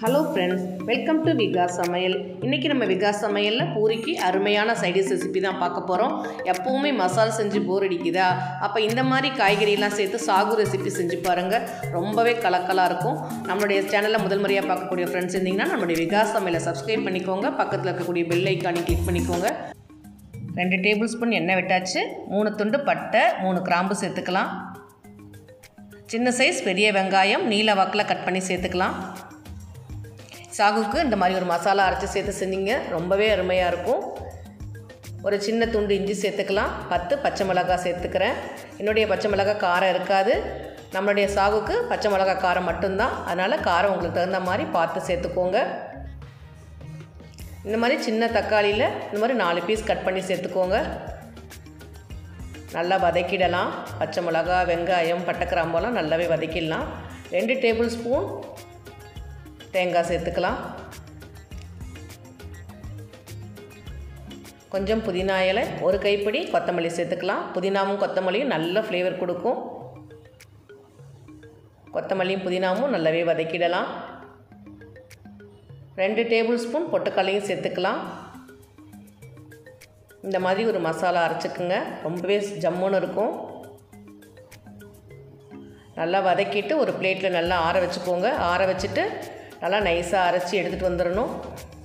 hello friends welcome to Vikas சமையல் இன்றைக்கி நம்ம விகாஸ் சமையலில் பூரிக்கு அருமையான சைடிஷ் ரெசிபி தான் பார்க்க போகிறோம் எப்போவுமே மசாலா செஞ்சு போர் அடிக்குதா அப்போ இந்த மாதிரி காய்கறியெல்லாம் சேர்த்து சாகு ரெசிபி செஞ்சு பாருங்கள் ரொம்பவே கலக்கலாக இருக்கும் நம்மளுடைய சேனலில் முதல் முறையாக பார்க்கக்கூடிய ஃப்ரெண்ட்ஸ் இருந்தீங்கன்னா நம்மளுடைய விகாஸ் சமையலை சப்ஸ்கிரைப் பண்ணிக்கோங்க பக்கத்தில் இருக்கக்கூடிய பெல் ஐக்கானி கிளிக் பண்ணிக்கோங்க ரெண்டு டேபிள் ஸ்பூன் எண்ணெய் விட்டாச்சு மூணு துண்டு பட்டை மூணு கிராம்பு சேர்த்துக்கலாம் சின்ன சைஸ் பெரிய வெங்காயம் நீல வாக்கில் கட் பண்ணி சேர்த்துக்கலாம் சாகுக்கு இந்த மாதிரி ஒரு மசாலா அரைச்சி சேர்த்து செஞ்சீங்க ரொம்பவே அருமையாக இருக்கும் ஒரு சின்ன துண்டு இஞ்சி சேர்த்துக்கலாம் பத்து பச்சை மிளகாய் சேர்த்துக்கிறேன் என்னுடைய பச்சை மிளகாய் காரம் இருக்காது நம்மளுடைய சாகுக்கு பச்சை மிளகாய் காரம் மட்டும்தான் அதனால் காரம் உங்களுக்கு தகுந்த மாதிரி பார்த்து சேர்த்துக்கோங்க இந்த மாதிரி சின்ன தக்காளியில் இந்த மாதிரி நாலு பீஸ் கட் பண்ணி சேர்த்துக்கோங்க நல்லா வதக்கிடலாம் பச்சை மிளகா வெங்காயம் பட்டை கிராம்பெல்லாம் நல்லாவே வதக்கிடலாம் ரெண்டு டேபிள் ஸ்பூன் தேங்காய் சேர்த்துக்கலாம் கொஞ்சம் புதினா இலை ஒரு கைப்பிடி கொத்தமல்லி சேர்த்துக்கலாம் புதினாவும் கொத்தமல்லியும் நல்ல ஃப்ளேவர் கொடுக்கும் கொத்தமல்லியும் புதினாவும் நல்லாவே வதக்கிடலாம் ரெண்டு டேபிள் ஸ்பூன் பொட்டுக்கல்லையும் சேர்த்துக்கலாம் இந்த மாதிரி ஒரு மசாலா அரைச்சிக்குங்க ரொம்பவே ஜம்முன்னு இருக்கும் நல்லா வதக்கிட்டு ஒரு பிளேட்டில் நல்லா ஆற வச்சுக்கோங்க ஆற வச்சுட்டு நல்லா நைஸாக அரைச்சி எடுத்துகிட்டு வந்துடணும்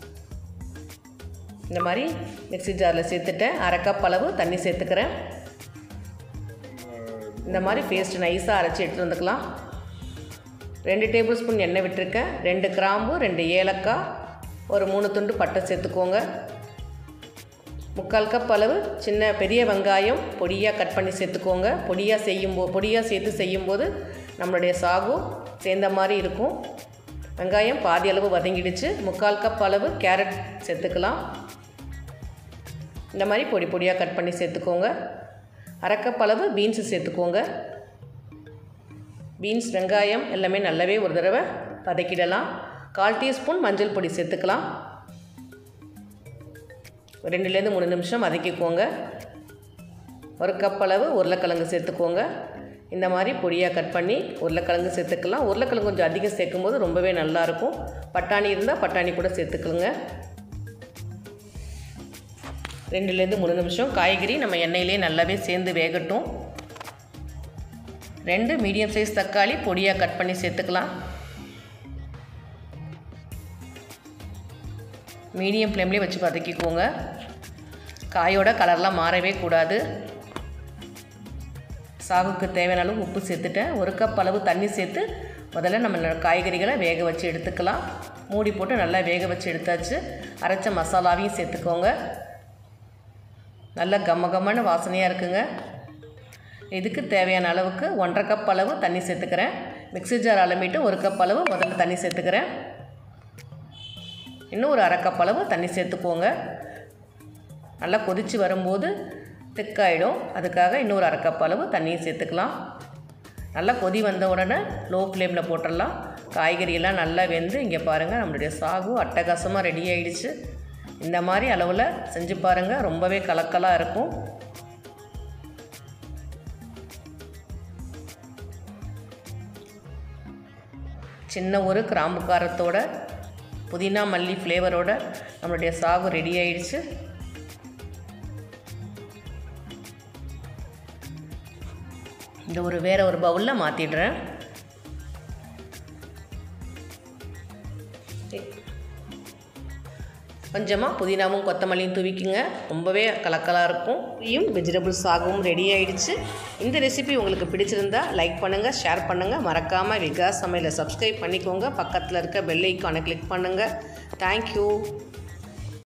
இந்த மாதிரி மிக்ஸி ஜாரில் சேர்த்துட்டேன் அரை கப் அளவு தண்ணி சேர்த்துக்கிறேன் இந்த மாதிரி பேஸ்ட் நைஸாக அரைச்சி எடுத்துகிட்டு வந்துக்கலாம் ரெண்டு டேபிள் ஸ்பூன் எண்ணெய் விட்டுருக்கேன் ரெண்டு கிராம்பு ரெண்டு ஏலக்காய் ஒரு மூணு துண்டு பட்டை சேர்த்துக்கோங்க முக்கால் கப் அளவு சின்ன பெரிய வெங்காயம் பொடியாக கட் பண்ணி சேர்த்துக்கோங்க பொடியாக செய்யும்போ பொடியாக சேர்த்து செய்யும்போது நம்மளுடைய சாகு சேர்ந்த மாதிரி இருக்கும் வெங்காயம் பாதி அளவு வதங்கிடுச்சு முக்கால் கப் அளவு கேரட் சேர்த்துக்கலாம் இந்த மாதிரி பொடி பொடியாக கட் பண்ணி சேர்த்துக்கோங்க அரை கப் அளவு பீன்ஸு சேர்த்துக்கோங்க பீன்ஸ் வெங்காயம் எல்லாமே நல்லாவே ஒரு தடவை வதக்கிடலாம் கால் டீஸ்பூன் மஞ்சள் பொடி சேர்த்துக்கலாம் ரெண்டுலேருந்து மூணு நிமிஷம் வதக்கிக்கோங்க ஒரு கப் அளவு உருளைக்கிழங்கு சேர்த்துக்கோங்க இந்த மாதிரி பொடியாக கட் பண்ணி உருளைக்கிழங்கு சேர்த்துக்கலாம் உருளைக்கிழங்கு கொஞ்சம் அதிகம் சேர்க்கும்போது ரொம்பவே நல்லாயிருக்கும் பட்டாணி இருந்தால் பட்டாணி கூட சேர்த்துக்கலுங்க ரெண்டுலேருந்து மூணு நிமிஷம் காய்கறி நம்ம எண்ணெயிலே நல்லாவே சேர்ந்து வேகட்டும் ரெண்டு மீடியம் சைஸ் தக்காளி பொடியாக கட் பண்ணி சேர்த்துக்கலாம் மீடியம் ஃப்ளேம்லேயே வச்சு வதக்கிக்கோங்க காயோட கலர்லாம் மாறவே கூடாது சாகுக்கு தேவையான அளவு உப்பு சேர்த்துட்டேன் ஒரு கப் அளவு தண்ணி சேர்த்து முதல்ல நம்ம காய்கறிகளை வேக வச்சு எடுத்துக்கலாம் மூடி போட்டு நல்லா வேக வச்சு எடுத்தாச்சு அரைச்ச மசாலாவையும் சேர்த்துக்கோங்க நல்லா கம்ம கம்மன்னு வாசனையாக இருக்குங்க இதுக்கு தேவையான அளவுக்கு ஒன்றரை கப் அளவு தண்ணி சேர்த்துக்கிறேன் மிக்ஸி ஜார் அலம்பிட்டு ஒரு கப் அளவு முதல்ல தண்ணி சேர்த்துக்கிறேன் இன்னும் ஒரு அரை கப் அளவு தண்ணி சேர்த்துக்கோங்க நல்லா கொதித்து வரும்போது திக்காயிடும் அதுக்காக இன்னொரு அரை கப் அளவு தண்ணியும் சேர்த்துக்கலாம் நல்லா கொதி வந்த உடனே லோ ஃப்ளேமில் போட்டுடலாம் காய்கறியெல்லாம் நல்லா வெந்து இங்கே பாருங்கள் நம்மளுடைய சாகு அட்டகாசமாக ரெடி ஆகிடுச்சு இந்த மாதிரி அளவில் செஞ்சு பாருங்கள் ரொம்பவே கலக்கலாக இருக்கும் சின்ன ஒரு கிராம்பு காரத்தோட புதினா மல்லி ஃப்ளேவரோட நம்மளுடைய சாகு ரெடி ஆயிடுச்சு இந்த ஒரு வேற ஒரு பவுலில் மாற்றிடுறேன் கொஞ்சமாக புதினாவும் கொத்தமல்லியும் தூவிக்குங்க ரொம்பவே கலக்கலாக இருக்கும் இயும் வெஜிடபிள் சாகவும் ரெடி ஆயிடுச்சு இந்த ரெசிபி உங்களுக்கு பிடிச்சிருந்தா லைக் பண்ணுங்கள் ஷேர் பண்ணுங்கள் மறக்காமல் விகாஸ் சமையலை சப்ஸ்கிரைப் பண்ணிக்கோங்க பக்கத்தில் இருக்க பெல் ஐக்கானை கிளிக் பண்ணுங்கள் தேங்க்யூ